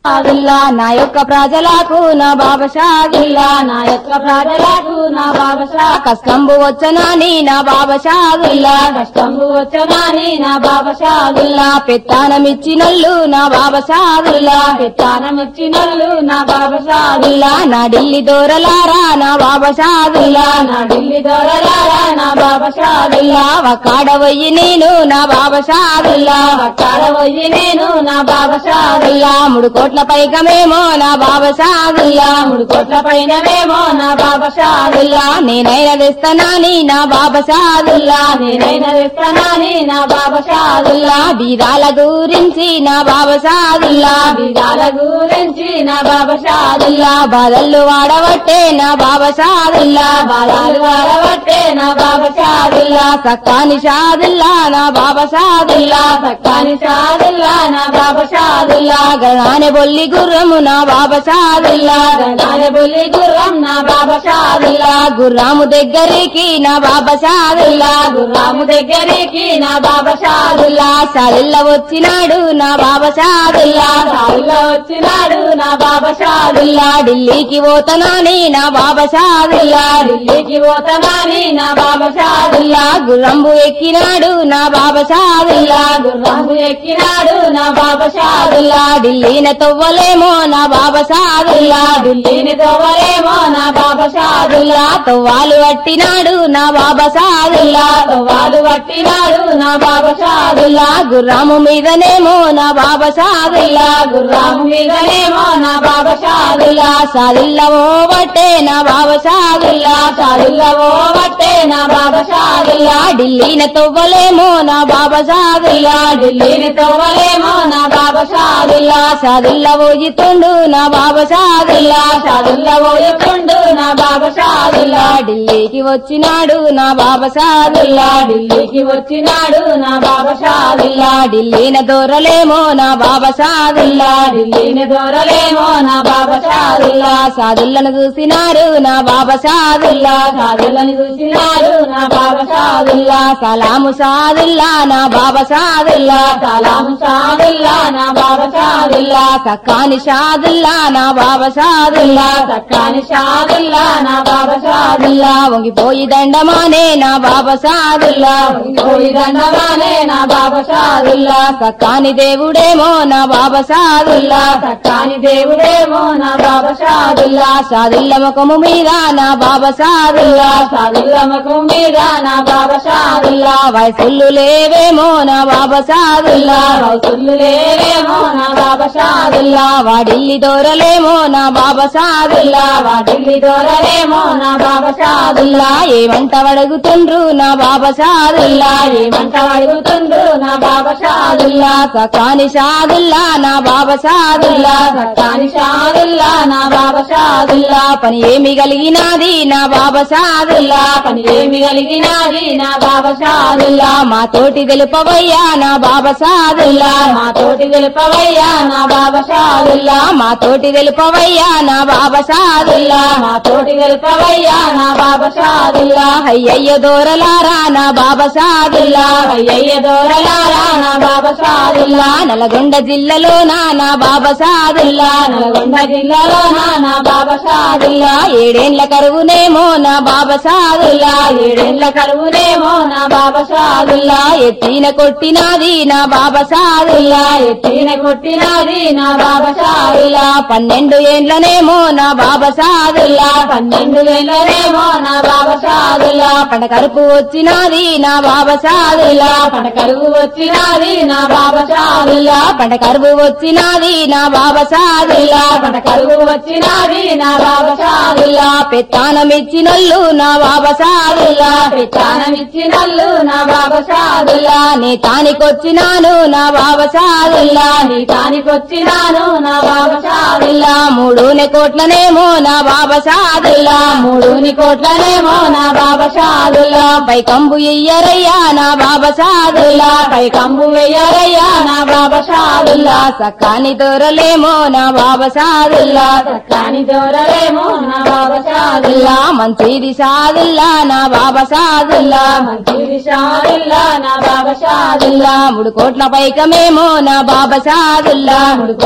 షాదుల్లా నా యొక్క ప్రజలకు నా బాబా షాదుల్లా నా యొక్క ప్రజలకు నా బాబా షా కష్టంబు వచ్చనాని నా బాబా షాదుల్లా కష్టంబు వచ్చగాని నా బాబా షాదుల్లా షాదుల్లా పెత్తానమిచ్చినల్లు నా బాబా షాదుల్లా పెత్తానం ఇచ్చినల్లు నా బాబా షాదుల్లా షాదుల్లా నా ఢిల్లీ దూరలారా నా బాబా షాదుల్లా నా ఢిల్లీ దొరలారా నా బాబా షాదుల్లా షాదుల్లా వక్కాడవయ్యి నేను నా బాబా షాదుల్లా పట్టాల పోయి నేను నా బాబా షాదుల్లా షాదుల్లా మూడు కోట్ల పైకమేమో నా బాబా షాదుల్లా మూడు కోట్ల పైనవేమో నా బాబా షాదుల్లా షాదుల్లా నేనైనా తెస్తానని నా బాబా షాదుల్లా నేనైనా తెస్తానని నా బాబా షాదుల్లా షాదుల్లా బీదాల గురించి నా బాబా షాదుల్లా విధాల గురించి నా బాబా షాదుల్లా షాదుల్లా బాధలు వాడవట్టే నా బాబా షాదుల్లా బాలాలు వాడబట్టే నా బాబా షాదుల్లా షాదుల్లా సక్కాని షాదుల్లా నా బాబా షాదుల్లా సక్కాని షాదుల్లా నా బాబా షాదుల్లా షాదుల్లా గణానే బొల్లి గుర్రము నా బాబా షాదుల్లా గణాల బొల్లి గుర్రం నా బాబా షాదుల్లా షాదుల్లా గుర్రాము దగ్గరికి నా బాబా షాదుల్లా గుర్రాము దగ్గరికి నా బాబా షాదుల్లా షాదుల్లా షాదుల్లా వచ్చినాడు నా బాబా షాదుల్లా షాదుల్లా వచ్చినాడు నా బాబా షాదుల్లా షాదుల్లా ఢిల్లీకి పోతనాని నా బాబా షాదుల్లా ఢిల్లీకి పోతానని నా బాబా షాదుల్లా షాదుల్లా గుర్రంబు ఎక్కినాడు నా బాబా షాదుల్లా గుర్రాము ఎక్కినాడు నా బాబా షాదుల్లా షాదుల్లా ఢిల్లీన తవ్వలేమో నా బాబా షాదుల్లా ఢిల్లీని తోవలేమో నా బాబా షాదుల్లా షాదుల్లా తవ్వాలు పట్టినాడు నా బాబా షాదుల్లా వాళ్ళు పట్టినాడు నా బాబా షాదుల్లా షాదుల్లా గుర్రాము మీదనేమో నా బాబా షాదుల్లా గుర్రాము మీదనేమో నా బాబా షాదుల్లా షాదుల్లా షాదుల్లా ఓ బట్టే నా బాబా షాదుల్లా షాదుల్లా ఓ బట్టే నా బాబా షాదుల్లా షాదుల్లా ఢిల్లీన తవ్వలేమో నా బాబా షాదుల్లా ఢిల్లీని తోవలేమో నా బాబా షాదుల్లా షాదుల్లా షాదుల్లా ఓజితుండు నా బాబా షాదుల్లా షాదుల్లా పోయుకుండు నా బాబా షాదుల్లా షాదుల్లా ఢిల్లీకి వచ్చినాడు నా బాబా షాదుల్లా ఢిల్లీకి వచ్చినాడు నా బాబా షాదుల్లా షాదుల్లా ఢిల్లీన దొరలేమో నా బాబా షాదుల్లా ఢిల్లీని దూరలేమో నా బాబా షాదుల్లా షాదుల్లా షాదుల్లను చూసినారు నా బాబా షాదుల్లా షాదుల్లని చూసినాడు నా బాబా షాదుల్లా షాదుల్లా సలాము షాదుల్లా నా బాబా షాదుల్లా సలాం షాదుల్లా నా బాబా షాదుల్లా షాదుల్లా సక్కాని షాదుల్లా నా బాబా షాదుల్లా సక్కాని షాదుల్లా నా బాబా షాదుల్లా షాదుల్లా వంగిపోయి దండమానే నా బాబా షాదుల్లా పోయి దండవానే నా బాబా షాదుల్లా షాదుల్లా సక్కాని దేవుడేమో నా బాబా షాదుల్లా సక్కాని దేవుడేమో నా బాబా షాదుల్లా షాదుల్లా షాదుల్ల ముఖము మీద నా బాబా షాదుల్లా షాదుల్లా ముఖం మీద నా బాబా షాదుల్లా షాదుల్లా వయసులు లేవేమో నా బాబా షాదుల్లా రౌతులు లేవేమో నా బాబా షాదుల్లా షాదుల్లా వాడిల్లి దూరలేమో నా బాబా షాదుల్లా వాటిల్లి దొరలేమో నా బాబా షాదుల్లా షాదుల్లా ఏమంట అడుగుతుండ్రు నా బాబా షాదుల్లా ఏమంట అడుగుతుండ్రు నా బాబా షాదుల్లా షాదుల్లా సకాని షాదుల్లా నా బాబా షాదుల్లా సక్కాని షాదుల్లా నా బాబా షాదుల్లా షాదుల్లా పని ఏమి కలిగినాది నా బాబా షాదుల్లా పని ఏమి కలిగినాది నా బాబా షాదుల్లా షాదుల్లా మా తోటి తెలుపవయ్యా నా బాబా షాదుల్లా మా తోటి తెలుపవయ్యా నా బాబా షాదుల్లా షాదుల్లా మా తోటి తెలుపవయ్యా నా బాబా షాదుల్లా మా తోటి తెలుపవయ్యా నా బాబా షాదుల్లా షాదుల్లా అయ్యయ్య దూరలారా నా బాబా షాదుల్లా అయ్యయ్య దూరలారా నా బాబా షాదుల్లా షాదుల్లా నల్గొండ జిల్లాలో నా నా బాబా షాదుల్లా నల్గొండ జిల్లాలో నా బాబా షాదుల్లా షాదుల్లా ఏడేండ్ల కరువునేమో నా బాబా షాదుల్లా ఏడేళ్ల కరువునేమో నా బాబా షాదుల్లా షాదుల్లా ఎత్తిన కొట్టినాది నా బాబా షాదుల్లా ఎత్తిన కొట్టినాది నా బాబా షాదుల్లా షాదుల్లా పన్నెండు ఏండ్లనేమో నా బాబా షాదుల్లా పన్నెండు వేలనేమో నా బాబా షాదుల్లా షాదుల్లా పంట కరుపు వచ్చినాది నా బాబా షాదుల్లా పట కరువు వచ్చినాది నా బాబా షాదుల్లా షాదుల్లా పంట కరువు వచ్చినాది నా బాబా షాదుల్లా పట కరువు వచ్చినాది నా బాబా షాదుల్లా షాదుల్లా పెత్తానమిచ్చినల్లు నా బాబా షాదుల్లా పెత్తానమిచ్చినల్లు నా బాబా షాదుల్లా షాదుల్లా నీ తానికొచ్చినాను నా బాబా షాదుల్లా నీ తానికొచ్చినాను నా బాబా షాదుల్లా షాదుల్లా మూడునే కోట్లనేమో నా బాబా షాదుల్లా మూడుని కోట్లనేమో నా బాబా షాదుల్లా షాదుల్లా పై కంబు ఇయ్యరయ్యా నా బాబా షాదుల్లా పై కంబు వెయ్యారయ్యా నా బాబా షాదుల్లా షాదుల్లా సక్కాని దొరలేమో నా బాబా షాదుల్లా కాని దూరలేమో నా బాబా షాదుల్లా షాదుల్లా మంచిది షాదుల్లా నా బాబా షాదుల్లా మంచిది షాదుల్లా నా బాబా షాదుల్లా షాదుల్లా మూడు కోట్ల పైకమేమో నా బాబా షాదుల్లా మూడు కోట్ల పై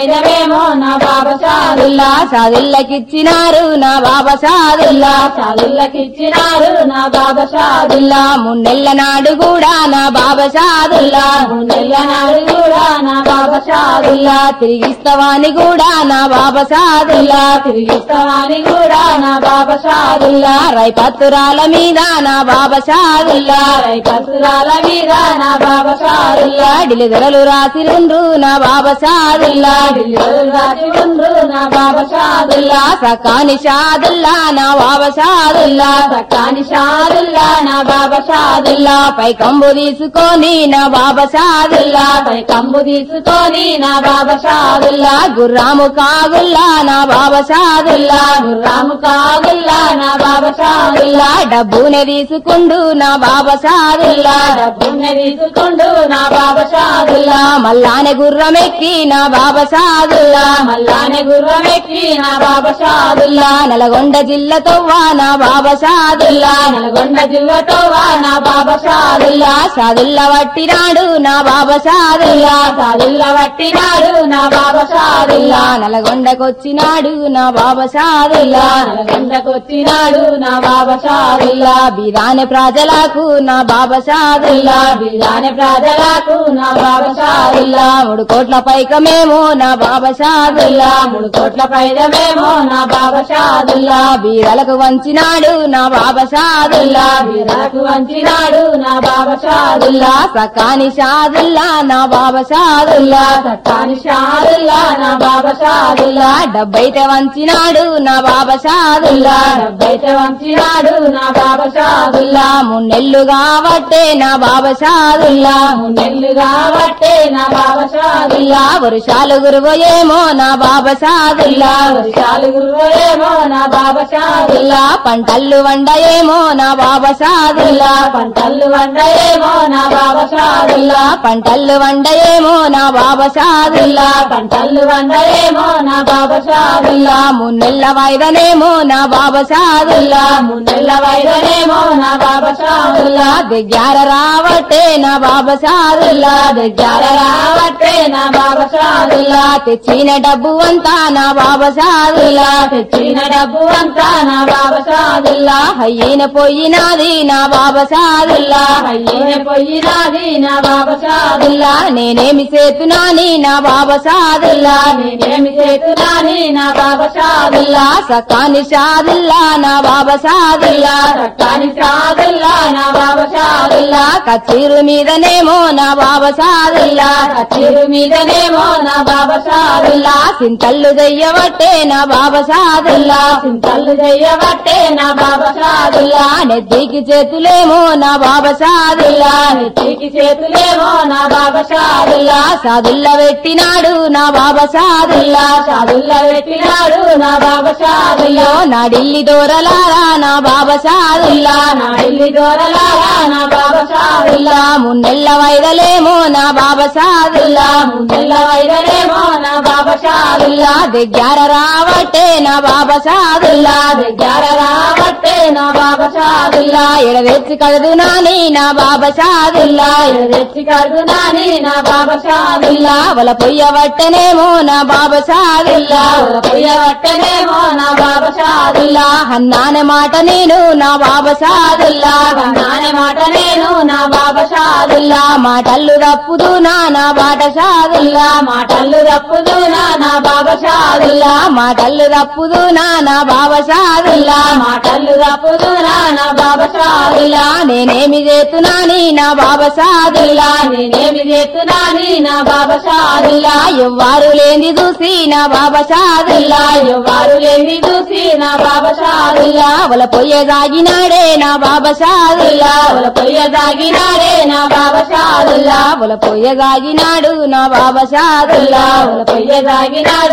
పైనవేమో నా బాబా షాదుల్లా సాదుల్లకిచ్చినారు నా బాబా సాదుల్లా షాదుల్లకిచ్చినారు నా బాబా షాదుల్లా మున్నెల్ల నాడు కూడా నా బాబా సాదుల్లా నెల్ల నాడు కూడా నా బాబా షాదుల్లా తిరిగిస్తవాని కూడా నా బాబా సాదుల్లా తిరిగిస్తామని కూడా నా బాబా షాదుల్లా రైపత్తురాల మీద నా బాబా సాదుల్లా రై కసురాల మీద నా బాబా షాదుల్లా డిలిదొరలు రాసిరుండ్రు నా బాబా సాదుల్లా ఢిల్లీలో రాసి ఉండ్రు నా బాబా షాదుల్లా సకాని షాదుల్లా నా బాబా సాదుల్లా సక్కాని షాదుల్లా నా బాబా షాదుల్లా పై కంబు తీసుకొని నా బాబా సాదుల్లా పై కంబు తీసుకొని నా బాబా షాదుల్లా గుర్రాము కాగుల్లా నా బాబా సాదుల్లా రాము కాగుల్లా నా బాబా షాదుల్లా డబ్బునే తీసుకుండు నా బాబా సాదుల్లా డబ్బున్న తీసుకుండు నా బాబా షాదుల్లా మల్లానే గుర్రమెక్కి నా బాబా సాదుల్లా మల్లానే గుర్రం ఎక్కి నా బాబా షాదుల్లా నల్గొండ జిల్లతోవా నా బాబా సాదుల్లా నల్గొండ జిల్లాతో వా నా బాబా షాదుల్లా సాదుల్లా వట్టినాడు నా బాబా సాదుల్లా సాదుల్లా పట్టినాడు నా బాబా షాదుల్లా నల్గొండకొచ్చినాడు నా బాబా సాదుల్లా నల్గొండకొచ్చినాడు నా బాబా షాదుల్లా బిరాని ప్రజలకు నా బాబా సాదుల్లా బిల్లాని ప్రజలకు నా బాబా షాదుల్లా మూడు కోట్ల పైకమేమో నా బాబా సాదుల్లా మూడు కోట్ల పైదమేమో నా బాబా షాదుల్లా బీదలకు వంచినాడు నా బాబా సాదుల్లా వీరకు వంచినాడు నా బాబా షాదుల్లా సకాని షాదుల్లా నా బాబా సాదుల్లా సత్తాని షాదుల్లా నా బాబా షాదుల్లా డబ్బైతే వంచినాడు నా బాబా సాదుల్లా డబ్బైతే వంచినాడు నా బాబా షాదుల్లా మున్నెల్లు కాబట్టే నా బాబా సాదుల్లా నెల్లు కాబట్టే నా బాబా షాదుల్లా వర్షాలు గురువయేమో నా బాబా సాదుల్లా వర్షాలు గురువేమో నా బాబా షాదుల్లా పంటల్లు వండయేమో నా బాబా సాదుల్లా పంటలు వండయేమో నా బాబా షాదుల్లా పంటల్లు వండయేమో నా బాబా సాదుల్లా పంటలు వండయేమో నా బాబా షాదుల్లా మున్నెల్ల వాయిదనేమో నా బాబా సాదుల్లా ముందెల్ల వైదనేమో నా బాబా షాదుల్లా దగ్గర రావట్టే నా బాబా సాదుల్లా దగ్గర రావట్టే నా బాబా షాదుల్లా తెచ్చిన డబ్బు అంతా నా బాబా సాదుల్లా తెచ్చిన డబ్బు అంతా నా బాబా షాదుల్లా అయ్యిన పోయినాది నా బాబా సాదుల్లా అయ్యే పోయినాది నా బాబా షాదుల్లా నేనేమి చేతునాని నా బాబా సాదుల్లా నేనేమి చేతునాని నా బాబా షాదుల్లా సకాని సాదుల్లా నా బాబా సాదుల్లా సక్కాని షాదుల్లా నా బాబా షాదుల్లా కచీరు మీదనేమో నా బాబా సాదుల్లా కచ్చిరు మీదనేమో నా బాబా షాదుల్లా సింతల్లు దయ్యవట్టే నా బాబా సాదుల్లా చింతలు చెయ్యబట్టే నా బాబా షాదుల్లా నెత్తికి చేతులేమో నా బాబా సాదుల్లా నెత్తికి చేతులేమో నా బాబా షాదుల్లా సాదుల్ల పెట్టినాడు నా బాబా సాదుల్లా షాదుల్లా పెట్టినాడు నా బాబా షాదుల్లా నా ఢిల్లీ దూరలారా నా బాబా సాదుల్లా నా ఇల్లి దొరలారా నా బాబా షాదుల్లా మున్నెల్ల వైదలేమో నా బాబా సాదుల్లా ముందెల్ల వైదనేమో నా బాబా షాదుల్లా దగ్గర రావట్టే నా బాబా సాదుల్లా దగ్గర రాబట్టే నా బాబా షాదుల్లా ఎడవెచ్చి కలదు నాని నా బాబా సాదుల్లా తెచ్చి కడునాని నా బాబా షాదుల్లా వల పొయ్యవట్టనేమో నా బాబా సాదుల్లా పొయ్యబట్టనేమో నా బాబా షాదుల్లా అన్నానే మాట నేను నా బాబా సాదుల్లా నానే మాట నేను నా బాబా షాదుల్లా మాటల్లు తప్పుదు నా నా బాట సాదుల్లా మాటలు తప్పుదునా నా బాబా షాదుల్లా మాటల్లు తప్పుదు నా నా బాబా సాదుల్లా మాటలు తప్పుదునా నా బాబా షాదుల్లా నేనేమి చేతునాని నా బాబా సాదుల్లా నేనేమి చేస్తున్నాని నా బాబా షాదుల్లా ఎవ్వారు లేని చూసి నా బాబా సాదుల్లా ఎవరు లేని చూసి నా బాబా షాదుల్లా వల పొయ్య దాగినాడే నా బాబా సాదుల్లా వల పొయ్య దాగినాడే నా బాబా షాదుల్లా వల పొయ్య దాగినాడు నా బాబా సాదుల్లా వల పొయ్య దాగినాడు నా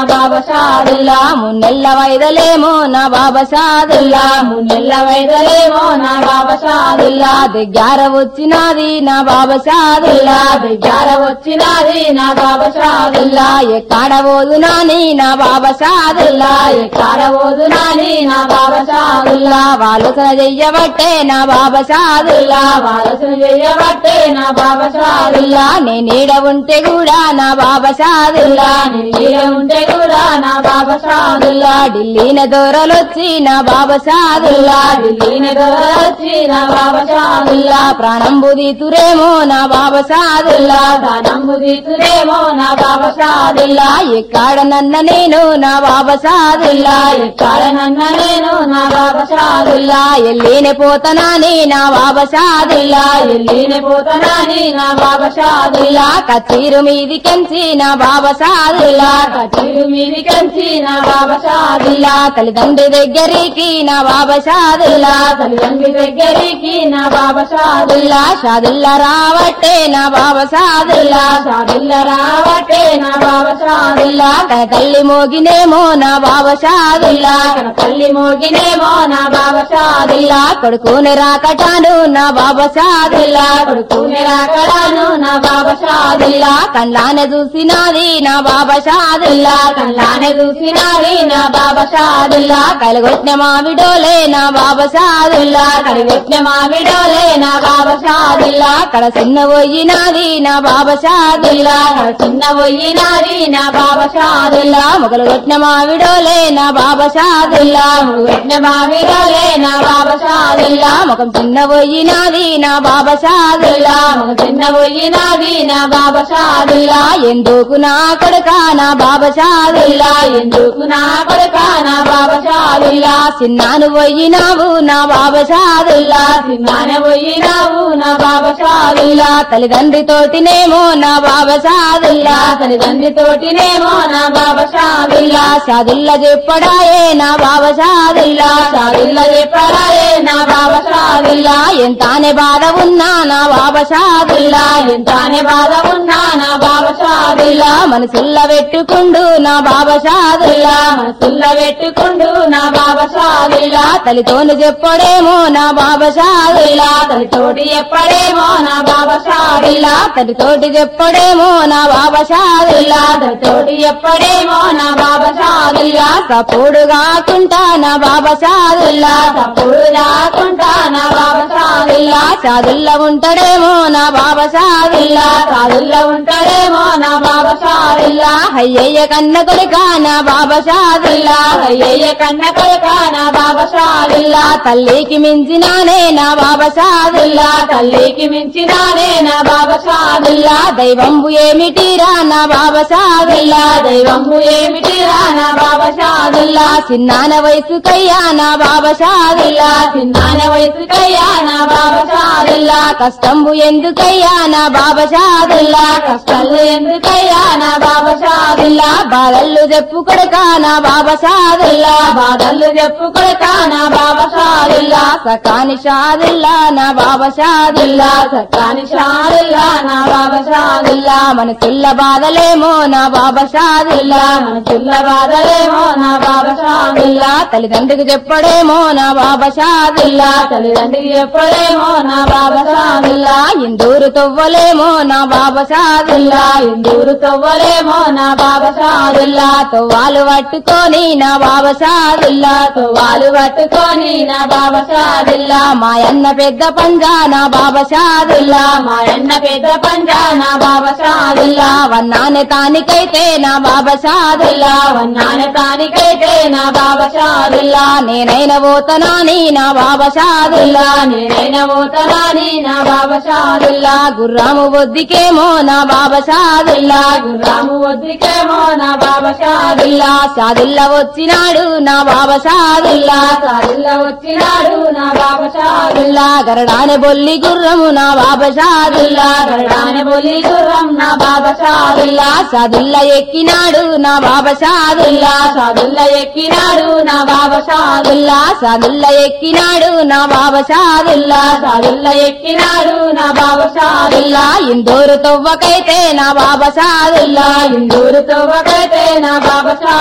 బాబా షాదుల్లా మున్నెల్ల వైదలేమో నా బాబా షాదుల్లా మున్నెల్ల వైదలేమో నా బాబా షాదుల్లా దగ్గర వచ్చినది నా బాబా షాదుల్లా దగ్గర వచ్చినది నా బాబా షాదుల్లా ఎక్కడ పోదునాని నా బాబా షాదుల్లా ఎక్కడ ఓదునాని నా బాబా షాదుల్లా ఆలోచన చెయ్యబట్టే నా బాబా షాదుల్లా వారసులు చేయబట్టే నా బాబా షాదుల్లా నే నీడ ఉంటే కూడా నా బాబా షాదుల్లా నీడ ఉంటే కూడా నా బాబా షాదుల్లా ఢిల్లీన దూరలొచ్చి నా బాబా షాదుల్లా ఢిల్లీని దొరచి నా బాబా షాదుల్లా ప్రాణం బుదితురేమో నా బాబా షాదుల్లా ధనంబు తీతురేమో నా బాబా షాదుల్లా ఎక్కడ నన్న నేను నా బాబా షాదుల్లా ఎక్కడ నన్న నేను నా బాబా షాదుల్లా ఎల్లినే పోతనాని నా బాబా షాదుల్లా ఎల్లిని పోతనాని నా బాబా షాదుల్లా కచ్చీరు మీదికెంచి నా బాబా షాదుల్లా కచీరు మీది కంచి నా బాబా షాదుల్లా తల్లిదండ్రి దగ్గరికి నా బాబా షాదుల్లా తల్లిదండ్రి దగ్గరికి నా బాబా షాదుల్లా షాదుల్లా రావట్టే నా బాబా షాదుల్లా షాదుల్లా రావటే నా బాబా షాదుల్లా తన తల్లి మోగినేమో నా బాబా షాదుల్లా తన తల్లి మోగినేమో నా బాబా షాదుల్లా కొడుకుని రాకటాను నా బాబా షాదుల్లా కొడుకుని రాకడాను నా బాబా షాదుల్లా కళ్ళాన చూసినాది నా బాబా షాదుల్లా కళ్ళానే చూసినాది నా బాబా షాదుల్లా కలగొట్టిన మామిడోలే నా బాబా షాదుల్లా కడిగొచ్చిన మామిడోలే నా బాబా షాదుల్లా అక్కడ చిన్న పోయినాది నా బాబా షాదుల్లా చిన్న పోయినాది నా బాబా షాదుల్లా మొగలు కొట్టిన మామిడోలే నా బాబా షాదుల్లా పెట్టిన మామిడోలే నా బాబా షాదుల్లా ముఖం చిన్న పోయినాది నా బాబా షాదుల్లా ఒక చిన్న పోయినాది నా బాబా షాదుల్లా ఎందుకు నా కొడుక నా బాబా షాదుల్లా ఎందుకు నా కొడుక నా బాబా షాదుల్లా చిన్నాను పోయినావు నా బాబా షాదుల్లా సినిమాన పోయినావు నా బాబా షాదుల్లా తల్లిదండ్రి తోటినేమో నా బాబా షాదుల్లా తల్లిదండ్రి తోటినేమో నా బాబా షాదుల్లా షాదుల్లా చెప్పడాయే నా బాబా షాదుల్లా షాదుల్లా చెప్పరాయే నా బాబా షాదుల్లా ఎంతానే బాధ ఉన్నా నా బాబా షాదుల్లా ఎంతనే బాధ ఉన్నా నా బాబా షాదుల్లా మనసుల్ల పెట్టుకుండు నా బాబా షాదుల్లా మనసుల్ల పెట్టుకుండు నా బాబా షాదుల్లా తల్లితోను చెప్పడేమో నా బాబా షాదుల్లా తోటి ఎప్పుడేమో నా బాబా షాదుల్లా తల్లితోటి చెప్పడేమో నా బాబా షాదుల్లా తోటి ఎప్పుడేమో నా బాబా షాదుల్లా సపోడు కాకుండా నా బాబా షాదుల్లా తప్పుడు రాకుండా నా బాబా షాదుల్లా షాదుల్లా ఉంటాడేమో నా బాబా షాదుల్లా షాదుల్లా ఉంటాడేమో నా బాబా షాదుల్లా అయ్యయ్య కన్న కొడుక నా బాబా షాదుల్లా అయ్యయ్య కన్న కొడుక నా బాబా షాదుల్లా తల్లికి మించినానే నా బాబా షాదుల్లా తల్లికి మించినానే నా బాబా షాదుల్లా దైవంబు ఏమిటిరా నా బాబా షాదుల్లా దైవము ఏమిటిరా నా బాబా షాదుల్లా చిన్నాన వయసుకయ్యా నా బాబా షాదుల్లా చిన్నాన వయసుకయ్యా నా బాబా షాదుల్లా కష్టంబు ఎందుకయ్యా నా బాబా షాదుల్లా కష్టాలు ఎందుకయ్యా నా బాబా షాదుల్లా బాధల్లు చెప్పు కొడుక నా బాబా షాదుల్లా బాధలు చెప్పుకొడక నా బాబా షాదుల్లా సకాని షాదుల్లా నా బాబా షాదుల్లా సత్తాని షాదుల్లా నా బాబా షాదుల్లా మనసుల్ల బాధలేమో నా బాబా షాదుల్లా మనసుల్ల బాధలేమో నా బాబా షాదుల్లా తల్లిదండ్రికి చెప్పడేమో నా బాబా షాదుల్లా తల్లిదండ్రికి ఎప్పుడేమో నా బాబా షాదుల్లా ఇందూరు తవ్వలేమో నా బాబా షాదుల్లా ఇందూరు తవ్వలేమో నా బాబా షాదుల్లా తవ్వాలు పట్టుకొని నా బాబా షాదుల్లా వాళ్ళు పట్టుకొని నా బాబా షాదుల్లా మాయన్న పెద్ద పంజా నా బాబా షాదుల్లా మా అన్న పెద్ద పంజా నా బాబా షాదుల్లా వన్నానే తానికైతే నా బాబా షాదుల్లా వన్నాన తానికైతే నా బాబా షాదుల్లా నేనైన పోతనాని నా బాబా షాదుల్లా నేనైన పోతనాని నా బాబా షాదుల్లా గుర్రాము బొద్దికేమో నా బాబా షాదుల్లా రాము వద్దికేమో నా బాబా షాదుల్లా షాదుల్లా వచ్చినాడు నా బాబా షాదుల్లా షాదుల్లా వచ్చినాడు నా బాబా షాదుల్లా గరడానే బొల్లి గుర్రము నా బాబా షాదుల్లా గరడాని బొల్లి గుర్రం నా బాబా షాదుల్లా షాదుల్లా ఎక్కినాడు నా బాబా షాదుల్లా షాదుల్లా ఎక్కినాడు నా బాబా షాదుల్లా షాదుల్లా ఎక్కినాడు నా బాబా షాదుల్లా షాదుల్లా ఎక్కినాడు నా బాబా షాదుల్లా ఇందూరు తవ్వకైతే నా బాబా షాదుల్లా ఇందూరు తవ్వకైతే నా బాబా షాదుల్లా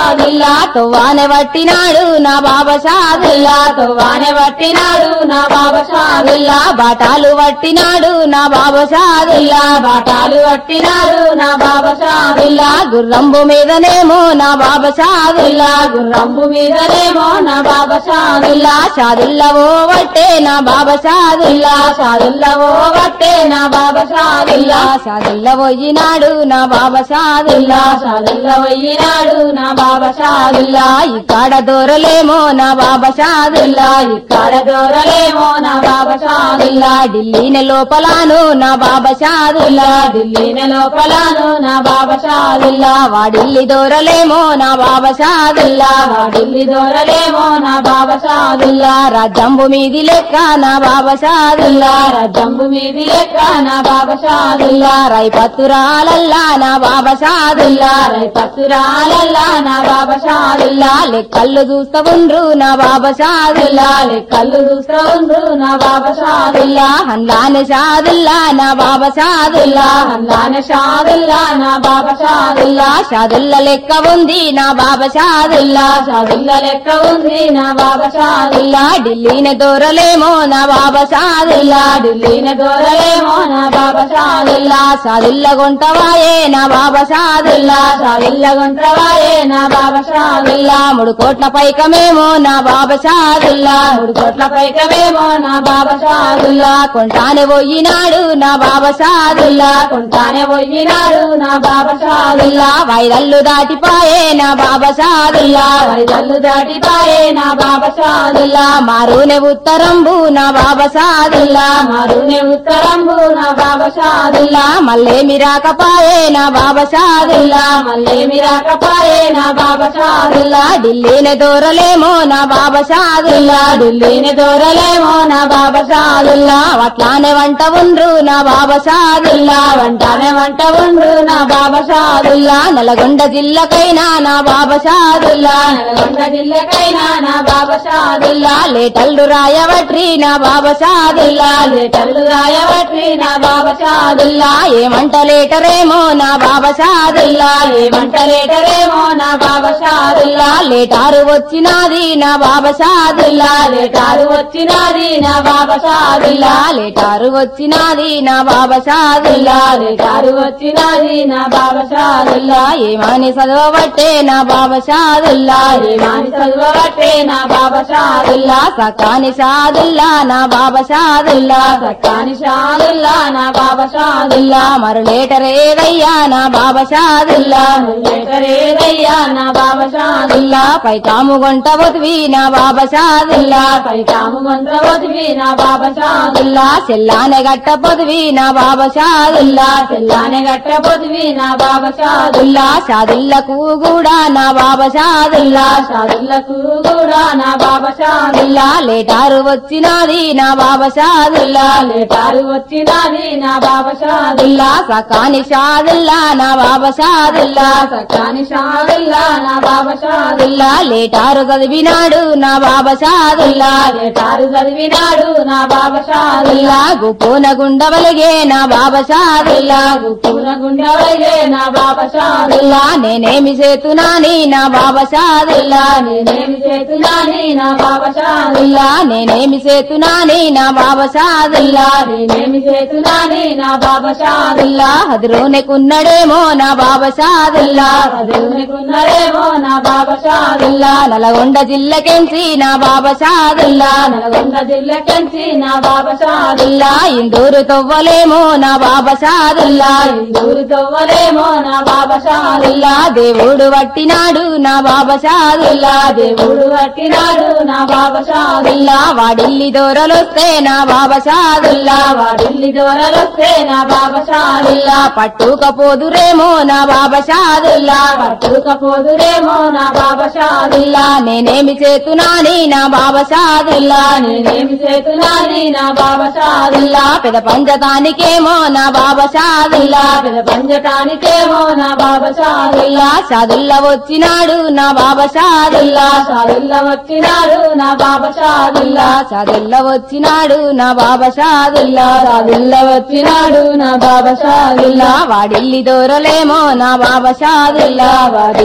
షాదుల్లా తువ్వానె పట్టినాడు నా బాబా షాదుల్లా తువానే పట్టినాడు నా బాబా షాదుల్లా బాటాలు పట్టినాడు నా బాబా షాదుల్లా బాటాలు పట్టినాడు నా బాబా షాదుల్లా గుర్రంబు మీదనేమో నా బాబా షాదుల్లా గుర్రంబు మీదనేమో నా బాబా షాదుల్లా షాదుల్లా ఓ వట్టే నా బాబా షాదుల్లా షాదుల్లా ఓ వట్టే నా బాబా షాదుల్లా షాదుల్లా పోయినాడు నా బాబా షాదుల్లా షాదుల్లా పోయినాడు నా బాబా షాదుల్లా ఇక్కడ దూరలేమో నా బాబా షాదుల్లా ఇక్కడ దూరలేమో నా బాబా షాదుల్లా ఢిల్లీని లోపలాను నా బాబా షాదుల్లా ఢిల్లీని లోపలను నా బాబా షాదుల్లా వాడిల్లి దూరలేమో నా బాబా షాదుల్లా ఢిల్లీ దూరలేమో నా బాబా షాదుల్లా రాజ్యంబు మీది లెక్క నా బాబా షాదుల్లా జంబు మీది లెక్క నా బాబా షాదుల్లా రైపత్తురాలల్లా నా బాబా షాదుల్లా పత్తురాలల్లా నా బాబా షాదుల్లా లెక్కళ్ళు చూస్తా ఉండ్రు నా బాబా షాదుల్లా కళ్ళు చూస్తూ ఉండు నా బాబా షాదుల్లా హన్లాని షాదుల్లా నా బాబా షాదుల్లా అల్లానే షాదుల్లా నా బాబా షాదుల్లా షాదుల్లా లెక్క ఉంది నా బాబా షాదుల్లా షాదుల్లా లెక్క ఉంది నా బాబా షాదుల్లా ఢిల్లీని దూరలేమో నా బాబా షాదుల్లా ఢిల్లీని దూరలేమో నా బాబా షాదుల్లా షాదుల్లా గుంటవాయే నా బాబా షాదుల్లా షాదుల్లా గుంట్రవాయే నా బాబా షాదుల్లా మూడు కోట్ల పైకమేమో నా బాబా షాదుల్లా మూడు కోట్ల పైకమేమో నా బాబా షాదుల్లా కొంటానే పోయినాడు నా బాబా షాదుల్లా కొంటానే పోయినాడు నా బాబా షాదుల్లా వైరల్లు దాటిపాయే నా బాబా షాదుల్లా వరిదల్లు దాటిపాయే నా బాబా షాదుల్లా మారునే ఉత్తరంబు నా బాబా షాదుల్లా మారునే ఉత్తరంబు నా బాబా షాదుల్లా మళ్ళేమి రాకపాయే నా బాబా షాదుల్లా మళ్ళేమి రాకపాయే నా బాబా షాదుల్లా ఢిల్లీని దూరలేమో నా బాబా షాదుల్లా ఢిల్లీని దూరలేమో నా బాబా షాదుల్లా అట్లానే వంట ఉండ్రు నా బాబా షాదుల్లా వంటానే వంట ఉండు నా బాబా షాదుల్లా నల్గొండ జిల్లకైనా నా బాబా షాదుల్లా నల్గొండ జిల్లకైనా నా బాబా షాదుల్లా లేటల్లు రాయవట్రి నా బాబా షాదుల్లా లేటల్లు రాయవట్రి నా బాబా షాదుల్లా ఏమంట లేటరేమో నా బాబా షాదుల్లా ఏమంట లేటరేమో నా బాబా షాదుల్లా లేటారు వచ్చినాది నా బాబా షాదుల్లా లేటారు వచ్చినది నా బాబా షాదుల్లా లేటారు వచ్చినాది నా బాబా షాదుల్లా లేటారు వచ్చినది నా బాబా షాదుల్లా ఏమని చదవబట్టే నా బాబా షాదుల్లా ఏమాని చదువబట్టే నా బాబా షాదుల్లా సకాని షాదుల్లా నా బాబా షాదుల్లా సక్కాని షాదుల్లా నా బాబా షాదుల్లా మరు లేటరేదయ్యా నా బాబా షాదుల్లా లేటరేదయ్యా నా బాబా షాదుల్లా పై కాము గొంట బొతివి నా బాబా షాదుల్లా పై తాము మంత్రవతివి నా బాబా షాదుల్లా చెల్లానే గట్ట పొదివి నా బాబా షాదుల్లా తెల్లానే గట్టబోదివి నా బాబా షాదుల్లా షాదుల్లకు కూడా నా బాబా షాదుల్లా షాదుల్లకు కూడా నా బాబా షాదుల్లా లేటారు వచ్చినాది నా బాబా షాదుల్లా లేటారు వచ్చినది నా బాబా షాదుల్లా సకాని షాదుల్లా నా బాబా షాదుల్లా సకాని షాదుల్లా నా బాబా షాదుల్లా లేటారు చదివినాడు నా బాబా షాదుల్లా లేటారు చదివినాడు నా బాబా షాదుల్లా గుప్పున గుండవలిగే నా బాబా షాదుల్లా పూన గుండెవయ్యే నా బాబా షాదుల్లా నేనేమి చేతునాని నా బాబా షాదుల్లా నేనేమి చేతున్నాని నా బాబా షాదుల్లా నేనేమి చేతునాని నా బాబా షాదుల్లా నేనేమి చేతున్నాని నా బాబా షాదుల్లా హదురునికున్నడేమో నా బాబా షాదుల్లా చదువుకున్నారేమో నా బాబా షాదుల్లా నల్గొండ జిల్లకెంచి నా బాబా షాదుల్లా నల్గొండ జిల్లకంచి నా బాబా షాదుల్లా ఇందూరు తవ్వలేమో నా బాబా షాదుల్లా ఊరు తవ్వలేమో నా బాబా షాదుల్లా దేవుడు వట్టినాడు నా బాబా షాదుల్లా దేవుడు పట్టినాడు నా బాబా షాదుల్లా వాడిల్లి దూరలొస్తే నా బాబా షాదుల్లా వాడిల్లి దూరలొస్తే నా బాబా షాదుల్లా పట్టుకపోదురేమో నా బాబా షాదుల్లా పట్టుకపోదురేమో నా బాబా షాదుల్లా నేనేమి చేతునాని నా బాబా షాదుల్లా నేనేమి చేతున్నాని నా బాబా షాదుల్లా పెద పంచతానికేమో నా బాబా షాదుల్లా పెద్ద పంచటానికేమో నా బాబా షాదుల్లా షాదుల్లా వచ్చినాడు నా బాబా షాదుల్లా షాదుల్లా వచ్చినాడు నా బాబా షాదుల్లా షాదుల్లా వచ్చినాడు నా బాబా షాదుల్లా షాదుల్లా వచ్చినాడు నా బాబా షాదుల్లా వాడిల్లి దూరలేమో నా బాబా షాదుల్లా వాడిల్లి దూర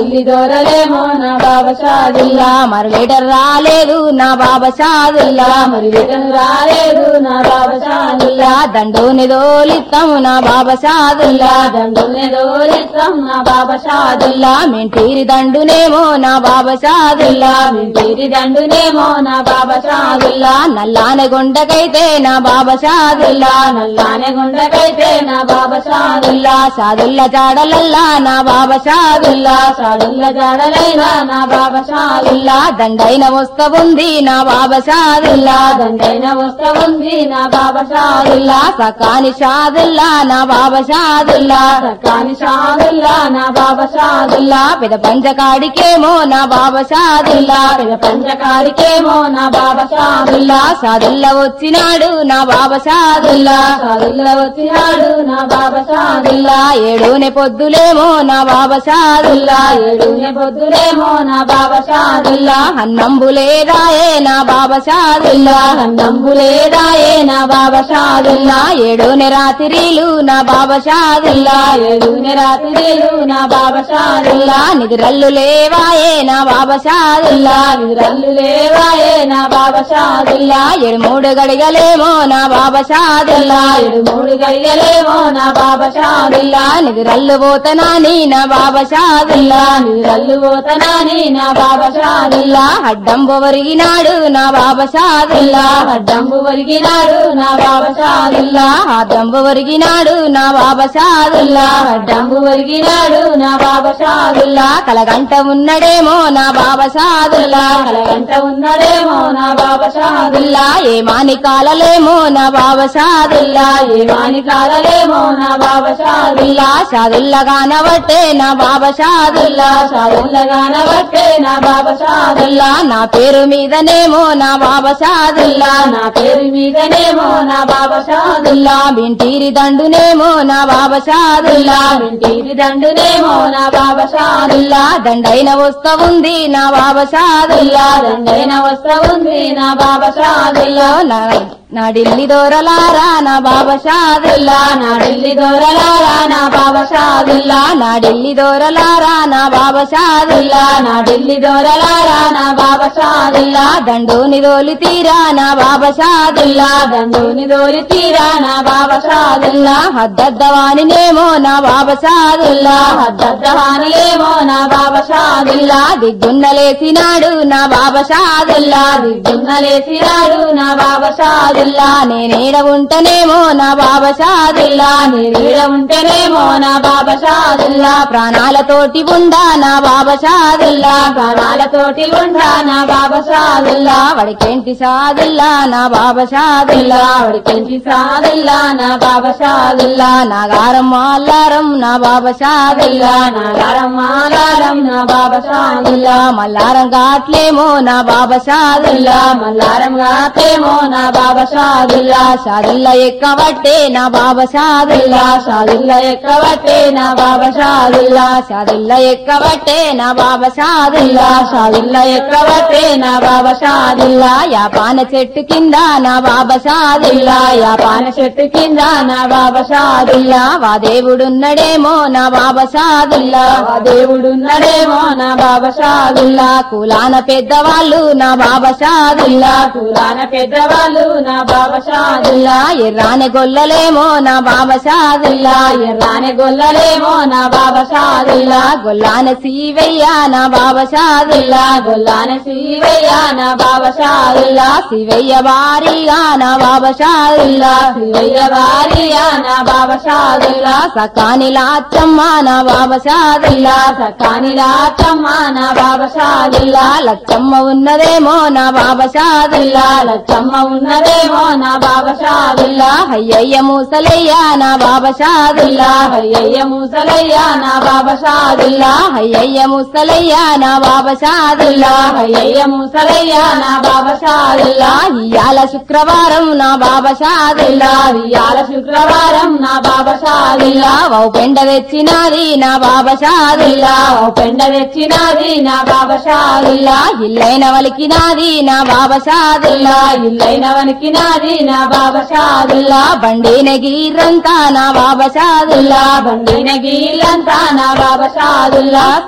దోరలేమో నా బాబా షాదుల్లా మరి లీటర్ రాలేదు నా బాబా షాదుల్లా మరి విటం రాలేదు నా బాబా షాదుల్లా దండోని దోలిస్తాము నా బాబా షాదుల్లా దండునే దోరిస్తాం నా బాబా షాదుల్లా మెంటీరి దండునేమో నా బాబా షాదుల్లా తీరి దండునేమో నా బాబా షాదుల్లా నల్లానే గుండకైతే నా బాబా షాదుల్లా నల్లానే గుండకైతే నా బాబా షాదుల్లా సాదుల్లా జాడలల్లా నా బాబా షాదుల్లా షాదుల్ల జాడలైనా నా బాబా షాదుల్లా దండైన వస్తవుంది నా బాబా షాదుల్లా దండైన వస్తవుంది నా బాబా షాదుల్లా సకాని షాదుల్లా నా బాబా షాదుల్లా కాని షాదుల్లా నా బాబా షాదుల్లా పెద పంచకాడికేమో నా బాబా షాదుల్లా పెద్ద పంచకారికేమో నా బాబా షాదుల్లా సాదుల్లా వచ్చినాడు నా బాబా షాదుల్లా షాదుల్లా వచ్చినాడు నా బాబా షాదుల్లా ఏడునే పొద్దులేమో నా బాబా షాదుల్లా ఏడునే పొద్దులేమో నా బాబా షాదుల్లా అన్నంబులే రాయే నా బాబా షాదుల్లా నంబులేదాయే నా బాబా షాదుల్లా ఏడునే రాత్రిలు నా బాబా షాదుల్లా ఏడునే రాత్రిలు నా బాబా షాదుల్లా నిద్రల్లు లేవాయే నా బాబా షాదుల్లా నిద్రల్లు లేవాయే నా బాబా షాదుల్లా ఏడు మూడు గడిగలేమో నా బాబా షాదుల్లా ఏడు మూడు గడియలేమో నా బాబా షాదుల్లా నిద్రల్లు పోతనాని నా బాబా షాదుల్లా నిద్రల్లు పోతనాని నా బాబా షాదుల్లా అడ్డంబు ఒరిగినాడు నా బాబా షాదుల్లా అడ్డంబు ఒరిగినాడు నా బాబా షాదుల్లా అడ్డంబు ఒరిగినాడు నా బాబా షాదుల్లా అడ్డంబు ఒరిగినాడు నా బాబా షాదుల్లా కలగంట ఉన్నడేమో నా బాబా షాదుల్లా కలగంట ఉన్నాడేమో నా బాబా షాదుల్లా ఏ మాని కాలలేమో నా బాబా షాదుల్లా ఏ వాని కాలలేమో నా బాబా షాదుల్లా షాదుల్లా కానబట్టే నా బాబా షాదుల్లా షాదుల్లగాన బట్టే నా బాబా షాదుల్లా నా పేరు మీదనేమో నా బాబా షాదుల్లా నా పేరు మీదనేమో నా బాబా షాదుల్లా వింటీరి దండునేమో నా బాబా షాదుల్లా ఇంటికి దండునేమో నా బాబా షాదుల్లా దండైన వస్తవుంది నా బాబా షాదుల్లా దండైన వస్త్రముంది నా బాబా షాదుల్లా నా నా ఢిల్లీ దోరలారా నా బాబా షాదుల్లా నా ఢిల్లీ దొరలారా నా బాబా షాదుల్లా నా ఢిల్లీ దోరలారా నా బాబా షాదుల్లా నా ఢిల్లీ దొరలారా నా బాబా షాదుల్లా దండోని దోలి తీరా నా బాబా షాదుల్లా దండుని దోరి తీరా నా బాబా షాదుల్లా హద్దద్దవానినేమో నా బాబా షాదుల్లా హద్దహానిలేమో నా బాబా షాదుల్లా దిగ్గున్నలేసినాడు నా బాబా షాదుల్లా దిగ్గున్నలేసినాడు నా బాబా షాదుల్లా నేనేడ ఉంటనేమో నా బాబా షాదుల్లా నీడ ఉంటేనేమో నా బాబా షాదుల్లా ప్రాణాలతోటి ఉండా నా బాబా షాదుల్లా ప్రాణాలతోటి ఉండా నా బాబా షాదుల్లా వడికేంటి షాదుల్లా నా బాబా షాదుల్లా వాడికి సాదుల్లా నా బాబా షాదుల్లా నాగారం మాల్లారం నా బాబా షాదుల్లా నాగారం మాలారం నా బాబా షాదుల్లా మల్లారం కాట్లేమో నా బాబా షాదుల్లా మల్లారం గాతేమో నా బాబా షాదుల్లా షాదుల్లా ఎక్కబట్టే నా బాబా షాదుల్లా షాదుల్లా ఎక్కబట్టే నా బాబా షాదుల్లా షాదుల్లా ఎక్కబట్టే నా బాబా షాదుల్లా షాదుల్లా ఎక్కబట్టే నా బాబా షాదుల్లా యాపాన చెట్టు కింద నా బాబా షాదుల్లా పాన చెట్టు కింద నా బాబా షాదుల్లా వా దేవుడున్నడేమో నా బాబా షాదుల్లా ఆ దేవుడున్నాడేమో నా బాబా షాదుల్లా కులాన పెద్దవాళ్ళు నా బాబా షాదుల్లా కులాన పెద్దవాళ్ళు నా బాబా షాదుల్లా ఎర్రాని గొల్లలేమో నా బాబా షాదుల్లా ఎర్రాని గొల్లలేమో నా బాబా షాదుల్లా గొల్లాన శివయ్య నా బాబా షాదుల్లా గొల్లాన శివయ్య నా బాబా షాదుల్లా శివయ్య భారీగా నా బాబా షాదుల్లా శివయ్య భార్య నా బాబా షాదుల్లా సకాని లాచమ్మ నా బాబా షాదుల్లా సకాని రాచమ్మ నా బాబా షాదుల్లా లచ్చమ్మ ఉన్నదేమో నా బాబా షాదుల్లా లచ్చమ్మ ఉన్నదేమో నా బాబా షాదుల్లా అయ్యయ్య మూసలయ్య నా బాబా షాదుల్లా అయ్యయ్య ముసలయ్య నా బాబా షాదుల్లా అయ్యయ్య ముసలయ్య నా బాబా షాదుల్లా అయ్యయ్య ముసలయ్య నా బాబా షాదుల్లా ఇయాల శుక్రవారం నా బాబా షాదుల్లా ఇయాల శుక్రవారం నా బాబా షాదుల్లా ఓ పెండ తెచ్చినాది నా బాబా షాదుల్లా ఓ పెండ తెచ్చినది నా బాబా షాదుల్లా ఇల్లైన వలికినాది నా బాబా షాదుల్లా ఇల్లైన వనికినాది నా బాబా షాదుల్లా బండిన గీరంతా నా బాబా షాదుల్లా బండిన గీళ్ళంతా నా బాబా షాదుల్లా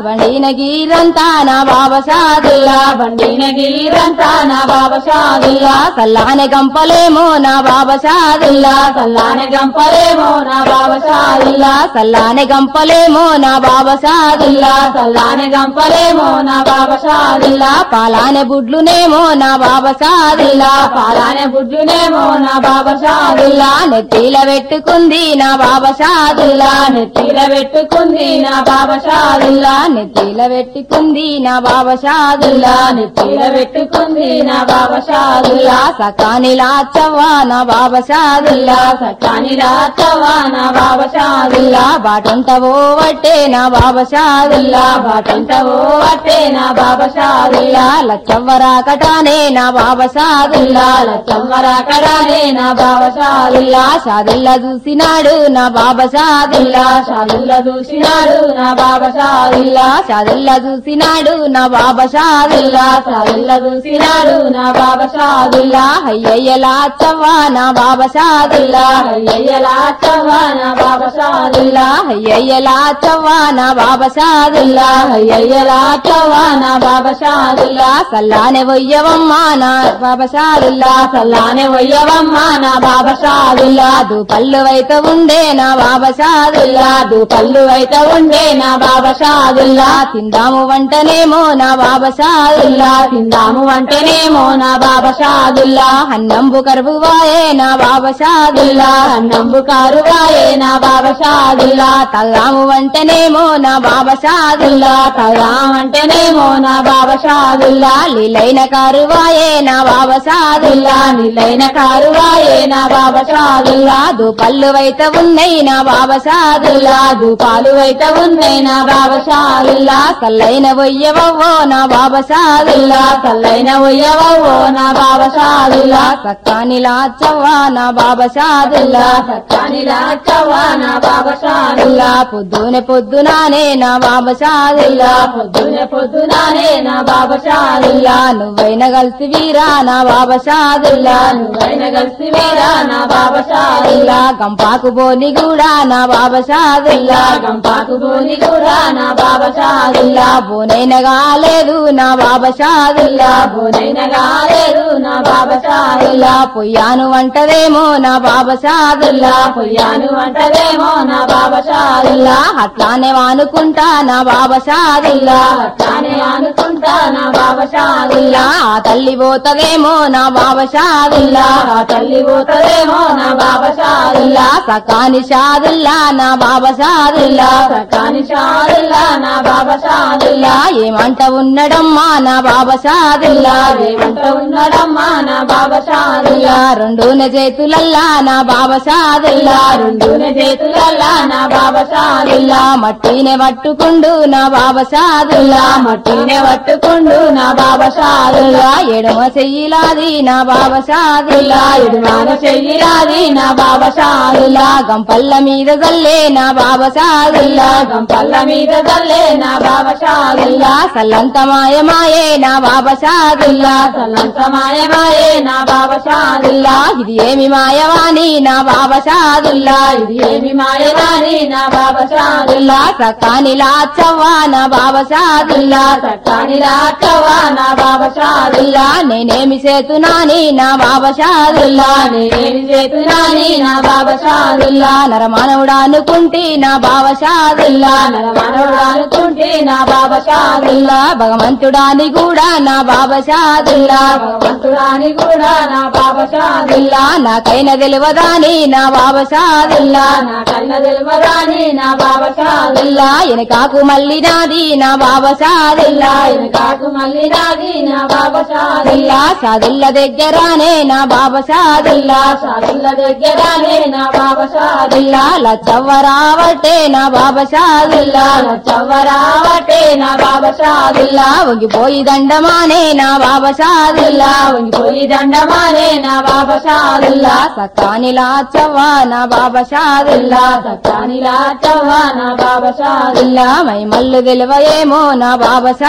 వండిన గీరంతా నా బాబా షాదుల్లా బండిన గీరంతా నా బాబా షాదుల్లా సల్లానే గంపలేమో నా బాబా షాదుల్లా సల్లానే గంపలేమో నా బాబా షాదుల్లా సల్లానే గంపలేమో నా బాబా షాదుల్లా సల్లానే గంపలేమో నా బాబా షాదుల్లా పాలానే బుడ్లునేమో నా బాబా షాదుల్లా పాలానే బుడ్డునేమో నా బాబా షాదుల్లా నెత్తిల పెట్టుకుంది నా బాబా షాదుల్లా నెత్తిల పెట్టుకుంది నా బాబా షాదుల్లా నెత్తిల పెట్టుకుంది నా బాబా షాదుల్లా నెత్తిల పెట్టుకుంది నా బాబా షాదుల్లా సకాని లాచవ్వా నా బాబా షాదుల్లా సకాని రాచవా నా బాబా షాదుల్లా బాటంట పోవట్టే నా బాబా షాదుల్లా బాటంట ఓ అట్టే నా బాబా షాదుల్లా లచ్చవ్వరాకటానే నా బాబా షాదుల్లా చమ్మరాకడానే నా బాబా షాదుల్లా షాదుల్లా చూసినాడు నా బాబా షాదుల్లా షాదుల్లా చూసినాడు నా బాబా షాదుల్లా షాదుల్లా చూసినాడు నా బాబా షాదుల్లా షాదుల్లా చూసినాడు నా బాబా షాదుల్లా అయ్యయ్యలా చవ్వా నా బాబా షాదుల్లా అయ్యలా చవ్వా నా బాబా షాదుల్లా అయ్యయ్యలా చవ్వా నా బాబా షాదుల్లా అయ్యలా చవ్వా నా బాబా షాదుల్లా సల్లానే వయ్యవమ్మా నా బాబా షాదుల్లా సల్లానే వయ్యవమ్మ నా బాబా షాదుల్లా దు పళ్ళు అయితే ఉండే నా బాబా షాదుల్లా దు పళ్ళు అయితే ఉండే నా బాబా షాదుల్లా తిందాము వంటనేమో నా బాబా షాదుల్లా తిందాము అంటేనేమో నా బాబా షాదుల్లా అన్నంబు కరువాయే నా బాబా షాదుల్లా నంబు కారువాయే నా బాబా షాదుల్లా తల్లాము వంటనేమో నా బాబా షాదుల్లా తగామంటేనేమో నా బాబా షాదుల్లా లీలైన కారువాయే నా బాబా షాదుల్లా నిలైన కారువాయే నా బాబా షాదుల్లా దు పళ్ళు అయితే ఉన్నాయి నా బాబా షాదుల్లా పాలు అయితే ఉన్నాయి నా బాబా షాదుల్లా సల్లైన వయ్యవో నా బాబా షాదుల్లా చల్లైన ఉయ్యవో నా బాబా షాదుల్లా సక్కాని లాచవ్వా నా బాబా షాదుల్లా సత్తాని రాచవా నా బాబా షాదుల్లా పొద్దునే పొద్దునానే నా బాబా షాదుల్లా పొద్దునే పొద్దునానే నా బాబా షాదుల్లా నువ్వైన కలిసి వీరా నా బాబా షాదుల్లా నువ్వైన కలిసి వేరా నా బాబా షాదుల్లా గంపాకు బోని కూడా నా బాబా షాదుల్లా గంపాకు గోని కూడా నా బాబా షాదుల్లా బోనైన కాలేదు నా బాబా షాదుల్లా బోనైన కాలేదు నా బాబా షాదుల్లా పొయ్యాను వంటదేమో నా బాబా షాదుల్లా పొయ్యాను అంటదేమో నా బాబా షాదుల్లా అట్లానే వానుకుంటా నా బాబా షాదుల్లా అట్లానే అనుకుంటా నా బాబా షాదుల్లా ఆ తల్లి పోతదేమో నా బాబా షాదుల్లా ఆ తల్లి పోతదేమో నా బాబా షాదుల్లా సకాని షాదుల్లా నా బాబా షాదుల్లా సకాని షాదుల్లా నా బాబా షాదుల్లా ఏమంట ఉన్నడమ్మా నా బాబా షాదుల్లా ఏమంట ఉన్నాడమ్మా నా బాబా షాదుల్లా రెండున చేతులల్లా నా బాబా షాదుల్లా రెండునే చేతులల్లా నా బాబా షాదుల్లా మట్టినే పట్టుకుండు నా బాబా షాదుల్లా మట్టినే పట్టుకుండు నా బాబా షాదుల్లా ఎడమ చెయ్యిలాది నా బాబా షాదుల్లా ఎడుమాన చెయ్యిరాది నా బాబా షాదుల్లా గంపల్ల మీద జల్లే నా బాబా షాదుల్లా గంపల్ల మీద తల్లే నా బాబా షాదుల్లా సల్లంత మాయమాయే నా బాబా షాదుల్లా సల్లంత మాయమాయే నా బాబా షాదుల్లా ఇది ఏమి మాయవాణి నా బాబా షాదుల్లా ఇది ఏమి మాయదాని నా బాబా షాదుల్లా సకాని లాచవ్వా నా బాబా షాదుల్లా సట్టాని రాచవా నా బాబా షాదుల్లా నేనేమి చేతునాని నా బాబా షాదుల్లా నేనేమి చేతునాని నా బాబా షాదుల్లా నరమానవుడా అనుకుంటే నా బాబా షాదుల్లా మనవడు అనుకుంటే నా బాబా షాదుల్లా భగవంతుడాని కూడా నా బాబా షాదుల్లా భగవంతుడాని కూడా నా బాబా షాదుల్లా నాకైన తెలియదాని నా బాబా షాదుల్లా నా కన్న తెలివరాని నా బాబా షాదుల్లా ఎనకాకు మళ్ళీ నాది నా బాబా షాదుల్లా కాకు మళ్ళీ నాది నా బాబా షాదుల్లా షాదుల్లా దగ్గరానే నా బాబా షాదుల్లా షాదుల్లా దగ్గరానే నా బాబా షాదుల్లా లచ్చవ్వ రావటే నా బాబా షాదుల్లా చవ్వరావటే నా బాబా షాదుల్లా వంగిపోయి దండమానే నా బాబా షాదుల్లా వంగిపోయి దండమానే నా బాబా షాదుల్లా సకాని లాచవ్వ నా బాబా షాదుల్లా సత్తాని రాచవ్వా నా బాబా షాదుల్లా మై మల్లు తెలివయేమో నా బాబా షాదుల్లా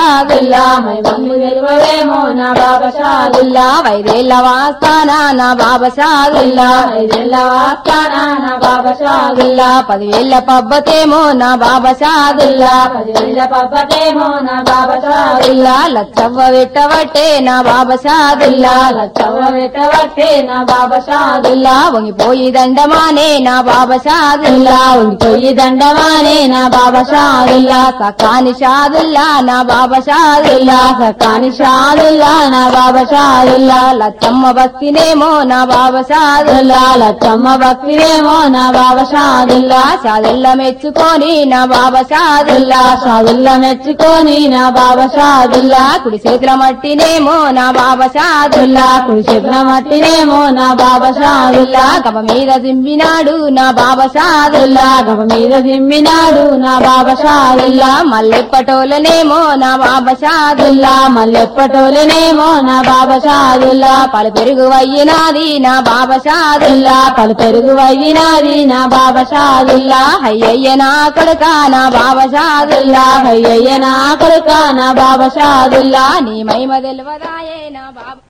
షాదుల్లా మై మమ్ము తెలివేమో నా బాబా షాదుల్లా దుల్లా వైదేళ్ల వాస్తాన నా బాబా షాదుల్లా ఐదేళ్ల వాస్తానా నా బాబా షాదుల్లా దుల్లా పదివేళ్ల పబ్బతేమో నా బాబా షాదుల్లా పదివేల పబ్బతేమో నా బాబా షాదుల్లా దుల్లా లచ్చవ్వ పెట్టవట్టే నా బాబా షాదుల్లా లచ్చవ్వ పెట్టవట్టే నా బాబా షాదుల్లా దుల్లా వంగిపోయి దండమానే నా బాబా షాదుల్లా పొయ్యి దండమానే నా బాబా షాదుల్లా సకాని షాదుల్లా నా బాబా షాదుల్లా కాని షాదుల్లా నా బాబా షాదుల్లా లచ్చమ్మ బస్తినేమో నా బాబా షాదుల్లా లచ్చమ్మ భక్తిరేమో నా బాబా షాదుల్లా షాదుల్లా మెచ్చుకొని నా బాబా షాదుల్లా షాదుల్లా మెచ్చుకొని నా బాబా షాదుల్లా కుడి చేతుల మట్టినేమో నా బాబా షాదుల్లా కుడి చేతుల మట్టినేమో నా బాబా షాదుల్లా కప మీద దింపినాడు నా బాబా షాదుల్లా గవ మీద దిమ్మినాడు నా బాబా షాదుల్లా మల్లెప్పటోలనేమో నా బాబా షాదుల్లా మల్లెప్పటోలేనేమో నా బాబా షాదుల్లా పలు పెరుగు వయ్యినాది నా బాబా షాదుల్లా పలు పెరుగు వయ్యినాది నా బాబా షాదుల్లా అయ్యయ్య నా కొడుక నా బాబా షాదుల్లా అయ్యయ్య నా కొడుక నా బాబా షాదుల్లా నీ మహిమ తెలివదాయే నా బాబా